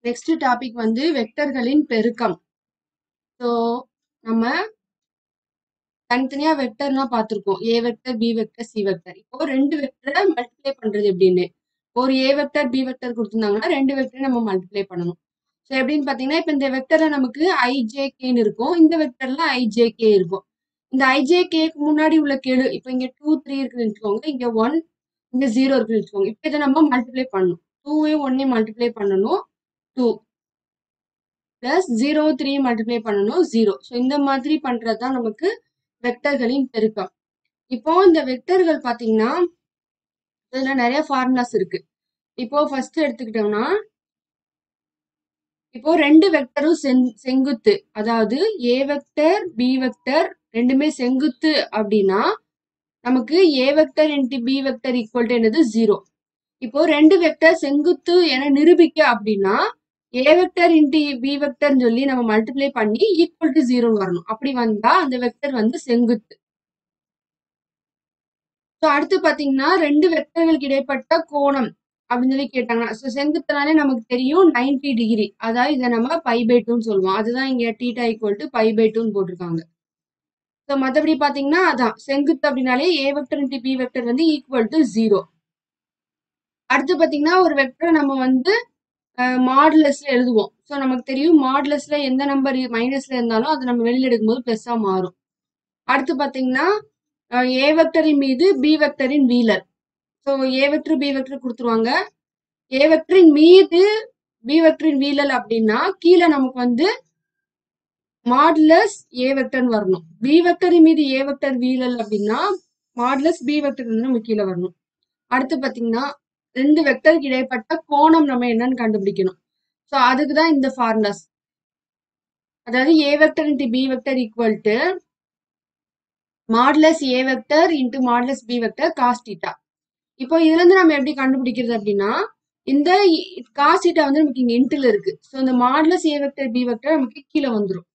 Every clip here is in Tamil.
நெக்ஸ்ட் டாபிக் வந்து வெக்டர்களின் பெருக்கம் ஸோ நம்ம தனித்தனியா வெக்டர்னா பார்த்திருக்கோம் A vector B vector C vector இப்போ ரெண்டு வெக்டரை மல்டிப்ளை பண்றது எப்படின்னு ஒரு ஏ வெக்டர் பி வெக்டர் கொடுத்திருந்தாங்கன்னா ரெண்டு வெக்டரை நம்ம மல்டிப்ளை பண்ணணும் ஸோ எப்படின்னு பார்த்தீங்கன்னா இப்போ இந்த வெக்டர்ல நமக்கு ஐஜேகேன்னு இருக்கும் இந்த வெக்டர்ல ஐஜேகே இருக்கும் இந்த ஐஜேகேக்கு முன்னாடி உள்ள கெழு இப்போ இங்க டூ த்ரீ இருக்குன்னு வச்சுக்கோங்க இங்க ஒன் இங்க ஜீரோ இருக்குன்னு வச்சுக்கோங்க இப்போ இதை நம்ம மல்டிப்ளை பண்ணணும் டூவையும் ஒன்னையும் மல்டிப்ளை பண்ணணும் two plus zero three multiply பண்ணணும் ஜீரோ ஸோ இந்த மாதிரி பண்றது தான் நமக்கு வெக்டர்களின் பெருக்கம் இப்போ இந்த வெக்டர்கள் பார்த்தீங்கன்னா இதுல நிறைய ஃபார்முலாஸ் இருக்கு இப்போ ஃபர்ஸ்ட் எடுத்துக்கிட்டோம்னா இப்போ ரெண்டு வெக்டரும் செங்- செங்குத்து அதாவது ஏ வெக்டர் பி வெக்டர் ரெண்டுமே செங்குத்து அப்படின்னா நமக்கு A vector into B vector equal to என்னது ஜீரோ இப்போ ரெண்டு வெக்டர் செங்குத்து என நிரூபிக்க அப்படின்னா ஏ வெக்டர் இன்ட்டு பி வெக்டர்னு சொல்லி நம்ம மல்டிப்ளை பண்ணி ஈக்குவல் டு ஜீரோ வரணும் அப்படி வந்தா அந்த வெக்டர் வந்து செங்குத்து ஸோ அடுத்து பாத்தீங்கன்னா ரெண்டு வெக்டர்களுக்கு இடைப்பட்ட கோணம் அப்படின்னு சொல்லி கேட்டாங்க ஸோ செங்குத்துனாலே நமக்கு தெரியும் 90 டிகிரி அதாவது இதை நம்ம பை பை டூன்னு சொல்லுவோம் அதுதான் இங்க theta equal to pi pi டூன்னு போட்டிருக்காங்க ஸோ மற்றபடி பாத்தீங்கன்னா அதான் செங்குத்து அப்படின்னாலே A vector into B vector வந்து ஈக்குவல் டு ஜீரோ அடுத்து பாத்தீங்கன்னா ஒரு வெக்டர் நம்ம வந்து மாடுலஸ்ல எழுதுவோம் ஸோ நமக்கு தெரியும் மாடுலஸ்ல எந்த நம்பர் மைனஸ்ல இருந்தாலும் அது நம்ம வெளியில எடுக்கும்போது பிளஸ்ஸா மாறும் அடுத்து பாத்தீங்கன்னா ஏ வெக்டரின் மீது பி வெக்டரின் வீலர் so A vector B vector கொடுத்துருவாங்க ஏ வெக்டரின் மீது பி வெக்டரின் வீலர் அப்படின்னா கீழே நமக்கு வந்து மாடுலஸ் ஏ வெக்டர்னு வரணும் பி வெக்டரின் மீது ஏ வெக்டர் வீலர் அப்படின்னா மாடுலஸ் பி வெக்டர் வந்து நம்ம கீழே வரணும் அடுத்து பாத்தீங்கன்னா ரெண்டு வெக்டருக்கு இடைப்பட்ட கோணம் நம்ம என்னன்னு கண்டுபிடிக்கணும் ஸோ அதுக்கு தான் இந்த ஃபார்முலாஸ் அதாவது A vector into B vector equal to modulus A vector into modulus B vector cos theta இப்போ இதுல இருந்து நம்ம எப்படி கண்டுபிடிக்கிறது அப்படின்னா இந்த காஸ் தீட்டா வந்து நமக்கு இங்க இன்டில் இருக்கு ஸோ இந்த modulus A vector B vector நமக்கு கீழே வந்துரும்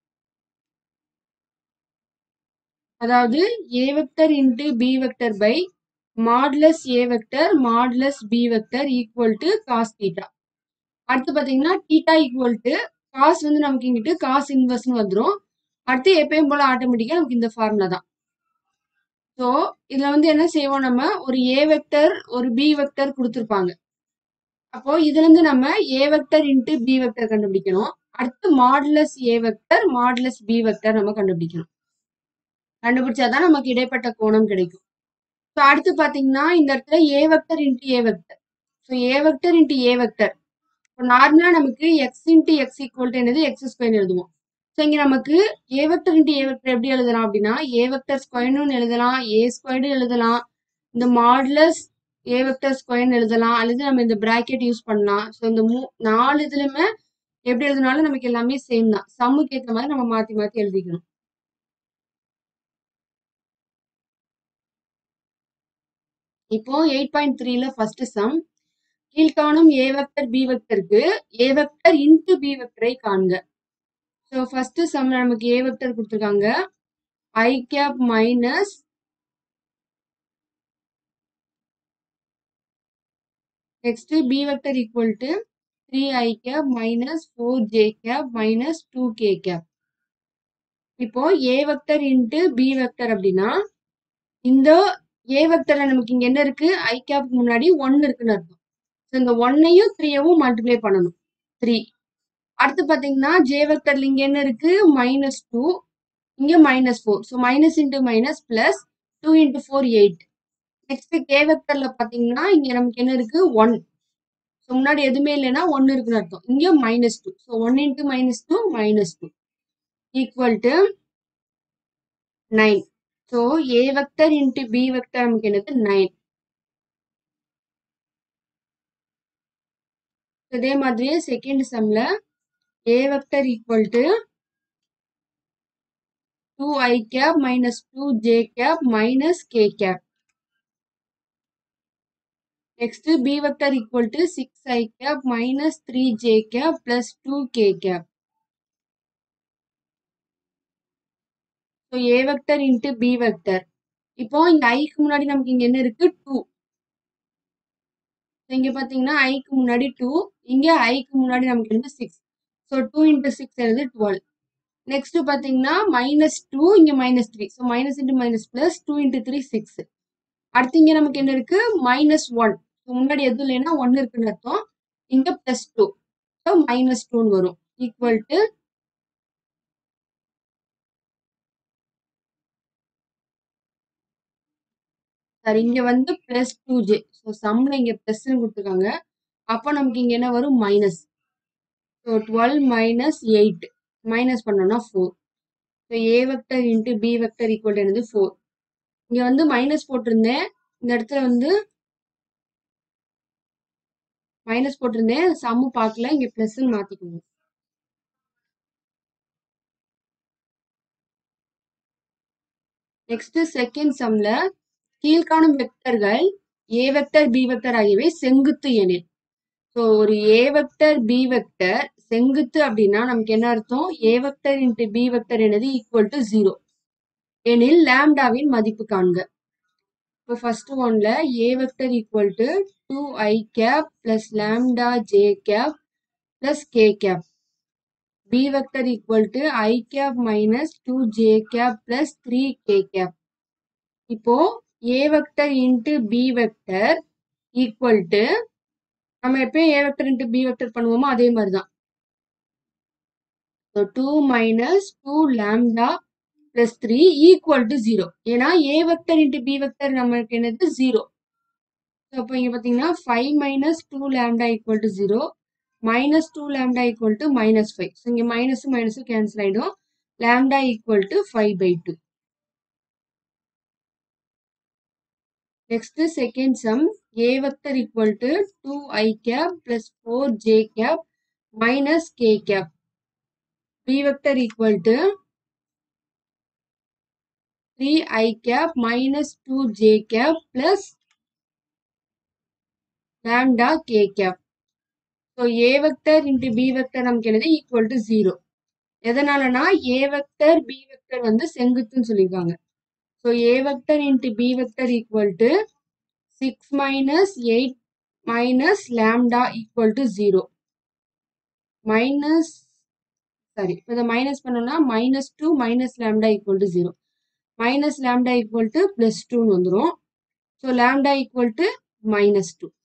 அதாவது A vector into B vector by modulus A vector modulus B vector equal to cos theta அடுத்து பாத்தீங்கன்னா தீட்டா ஈக்குவல் டு காஸ் வந்து நமக்கு இங்கிட்டு காஸ் இன்வெர்ஸ்னு வந்துரும் அடுத்து எப்பயும் போல ஆட்டோமேட்டிக்கா நமக்கு இந்த ஃபார்முலா தான் ஸோ இதுல வந்து என்ன செய்வோம் நம்ம ஒரு ஏ வெக்டர் ஒரு பி வெக்டர் கொடுத்துருப்பாங்க அப்போ இதுல இருந்து நம்ம A vector into B vector கண்டுபிடிக்கணும் அடுத்து modulus A vector modulus B vector நம்ம கண்டுபிடிக்கணும் கண்டுபிடிச்சாதான் நமக்கு இடைப்பட்ட கோணம் கிடைக்கும் ஸோ அடுத்து பாத்தீங்கன்னா இந்த இடத்துல A vector into A vector so A vector into A vector இப்போ நார்மலா நமக்கு X into X equal to என்னது எக்ஸ் ஸ்கொயர் எழுதுவோம் ஸோ இங்க நமக்கு A vector into A vector எப்படி எழுதலாம் அப்படின்னா ஏ வெக்டர் ஸ்கொயர்னு எழுதலாம் ஏ ஸ்கொயர்டு எழுதலாம் இந்த மாடுலஸ் ஏ வெக்டர் ஸ்கொயர்னு எழுதலாம் அல்லது நம்ம இந்த பிராக்கெட் யூஸ் பண்ணலாம் ஸோ இந்த மூ நாலு இதுலயுமே எப்படி எழுதினாலும் நமக்கு எல்லாமே சேம் தான் சம்முக்கு ஏற்ற மாதிரி நம்ம மாத்தி மாத்தி எழுதிக்கணும் இப்போ எயிட் பாயிண்ட் த்ரீல ஃபர்ஸ்ட் சம் கீழ்காணும் ஏ வெக்டர் பி வெக்டருக்கு ஏ வெக்டர் இன்டு பி வெக்டரை காண்க ஸோ ஃபர்ஸ்ட் சம்ல நமக்கு ஏ வெக்டர் கொடுத்துருக்காங்க I cap minus next B vector equal to three I cap minus four J cap minus two K cap இப்போ A vector into B vector அப்படின்னா இந்த ஏ வெக்டர்ல நமக்கு இங்க என்ன இருக்கு ஐ கேப்க்கு முன்னாடி ஒன்னு இருக்குன்னு அர்த்தம் ஸோ இந்த ஒன்னையும் த்ரீயவும் மல்டிப்ளை பண்ணணும் த்ரீ அடுத்து பாத்தீங்கன்னா ஜே வெக்டர்ல இங்க என்ன இருக்கு மைனஸ் டூ இங்க minus four so minus into minus plus two into four eight next K வெக்டர்ல பாத்தீங்கன்னா இங்க நமக்கு என்ன இருக்கு ஒன் ஸோ முன்னாடி எதுவுமே இல்லைன்னா ஒன்னு இருக்குன்னு அர்த்தம் இங்க minus two so one into minus two minus two equal to nine so A vector into B vector நமக்கு என்னது நைன் இதே மாதிரியே செகண்ட் சம்ல A vector equal to two I cap minus two J cap minus K cap next B vector equal to six I cap minus three J cap plus two K cap so A vector into B vector இப்போ இந்த ஐக்கு முன்னாடி நமக்கு இங்க என்ன இருக்கு டூ இங்க பார்த்தீங்கன்னா, ஐக்கு முன்னாடி 2 இங்க ஐக்கு முன்னாடி நமக்கு வந்து 6. ஸோ 2 இன்டு 6 என்னது 12. நெக்ஸ்ட் பார்த்தீங்கன்னா, -2 இங்க -3. So minus into minus plus 2 into 3 6. அடுத்து இங்க நமக்கு என்ன இருக்கு? -1. ஸோ முன்னாடி எதுவும் இல்லைன்னா 1 இருக்குன்னு அர்த்தம். இங்க +2. ஸோ -2ன்னு வரும். ஈக்குவல் டூ சாரி இங்க வந்து +2j. ஸோ சம்ல இங்க பிளஸ்ன்னு குடுத்துருக்காங்க. அப்ப நமக்கு இங்க என்ன வரும்? மைனஸ். So 12 minus 8. மைனஸ் பண்ணோம்னா 4. So A vector into B vector equal to என்னது 4. இங்க வந்து மைனஸ் போட்டிருந்தேன். இந்த இடத்துல வந்து மைனஸ் போட்டிருந்தேன். சம்மு பார்க்கல. இங்க பிளஸ்ன்னு மாத்திக்கோங்க. நெக்ஸ்ட் செகண்ட் சம்ல கீழ்காணும் வெக்டர்கள் A வெக்டர் B வெக்டர் ஆகியவை செங்குத்து எனில் ஸோ ஒரு A வெக்டர் B வெக்டர் செங்குத்து அப்படின்னா நமக்கு என்ன அர்த்தம் A vector into B vector என்னது ஈக்குவல் டு ஜீரோ எனில் லாம்டாவின் மதிப்பு காண்க இப்போ ஃபர்ஸ்ட் ஒன்ல A vector equal to two I cap plus lambda J cap plus K cap B vector equal to I cap minus two J cap plus three K cap இப்போ A vector into B vector equal to நம்ம எப்பயும் A vector into B vector பண்ணுவோமோ அதே மாதிரி தான் so two minus two lambda plus three equal to zero ஏன்னா A vector into B vector நமக்கு என்னது ஜீரோ ஸோ அப்போ இங்கே பார்த்தீங்கன்னா five minus two lambda equal to zero minus two lambda equal to minus five so இங்கே மைனஸும் மைனஸும் கேன்சல் ஆகிடும் lambda equal to five by two next second sum A vector equal to two I cap plus four J cap minus K cap B vector equal to three I cap minus two J cap plus lambda K cap so A vector into B vector நமக்கு என்னது ஈக்குவல் டு ஜீரோ எதனாலனா ஏ வெக்டர் பி வெக்டர் வந்து செங்குத்துன்னு சொல்லியிருக்காங்க so A vector into B vector equal to six minus eight minus lambda equal to zero minus sorry இப்போ இதை மைனஸ் பண்ணோம்னா minus two minus lambda equal to zero minus lambda equal to plus டூன்னு வந்துடும் so lambda equal to minus two